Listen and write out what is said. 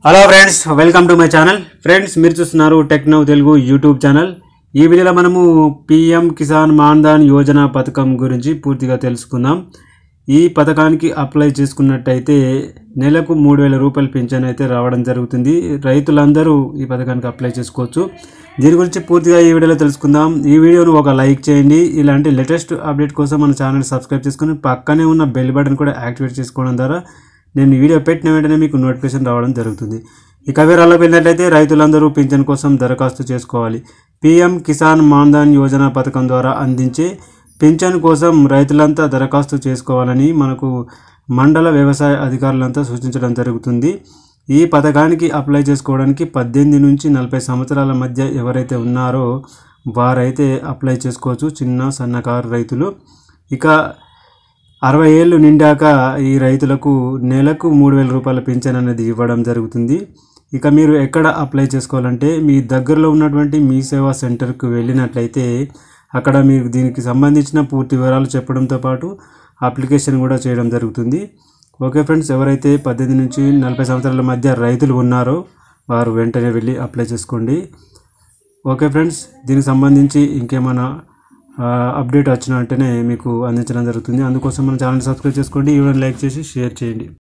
hello friends welcome to my channel friends మీరు చూస్తున్నారు techno Telugu YouTube channel ఈ వీడియోలో మనము పిఎం కిసాన్ మాన్ధాన్ యోజన పథకం గురించి పూర్తిగా తెలుసుకుందాం ఈ పథకానికి అప్లై చేసుకున్నట్టయితే నెలకు మూడు వేల రూపాయల పింఛన్ అయితే రావడం జరుగుతుంది రైతులందరూ ఈ పథకానికి అప్లై చేసుకోవచ్చు దీని గురించి పూర్తిగా ఈ వీడియోలో తెలుసుకుందాం ఈ వీడియోను ఒక లైక్ చేయండి ఇలాంటి లేటెస్ట్ అప్డేట్ కోసం మన ఛానల్ సబ్స్క్రైబ్ చేసుకుని పక్కనే ఉన్న బెల్ బటన్ కూడా యాక్టివేట్ చేసుకోవడం ద్వారా నేను ఈ వీడియో పెట్టిన వెంటనే మీకు నోటిఫికేషన్ రావడం జరుగుతుంది ఇక వివరాలకు వెళ్ళినట్లయితే రైతులందరూ పింఛన్ కోసం దరఖాస్తు చేసుకోవాలి పీఎం కిసాన్ మాన్ధాన్ యోజన పథకం ద్వారా అందించే పింఛన్ కోసం రైతులంతా దరఖాస్తు చేసుకోవాలని మనకు మండల వ్యవసాయ అధికారులంతా సూచించడం జరుగుతుంది ఈ పథకానికి అప్లై చేసుకోవడానికి పద్దెనిమిది నుంచి నలభై సంవత్సరాల మధ్య ఎవరైతే ఉన్నారో వారైతే అప్లై చేసుకోవచ్చు చిన్న సన్నకారు రైతులు ఇక అరవై ఏళ్ళు నిండాక ఈ రైతులకు నెలకు మూడు వేల రూపాయల పింఛన్ అనేది ఇవ్వడం జరుగుతుంది ఇక మీరు ఎక్కడ అప్లై చేసుకోవాలంటే మీ దగ్గరలో ఉన్నటువంటి మీ సేవా సెంటర్కు వెళ్ళినట్లయితే అక్కడ మీకు దీనికి సంబంధించిన పూర్తి వివరాలు చెప్పడంతో పాటు అప్లికేషన్ కూడా చేయడం జరుగుతుంది ఓకే ఫ్రెండ్స్ ఎవరైతే పద్దెనిమిది నుంచి నలభై సంవత్సరాల మధ్య రైతులు ఉన్నారో వారు వెంటనే వెళ్ళి అప్లై చేసుకోండి ఓకే ఫ్రెండ్స్ దీనికి సంబంధించి ఇంకేమైనా ఆ, అప్డేట్ వచ్చిన వెంటనే మీకు అందించడం జరుగుతుంది అందుకోసం మన ఛానల్ సబ్స్క్రైబ్ చేసుకోండి ఈ వీడియోని లైక్ చేసి షేర్ చేయండి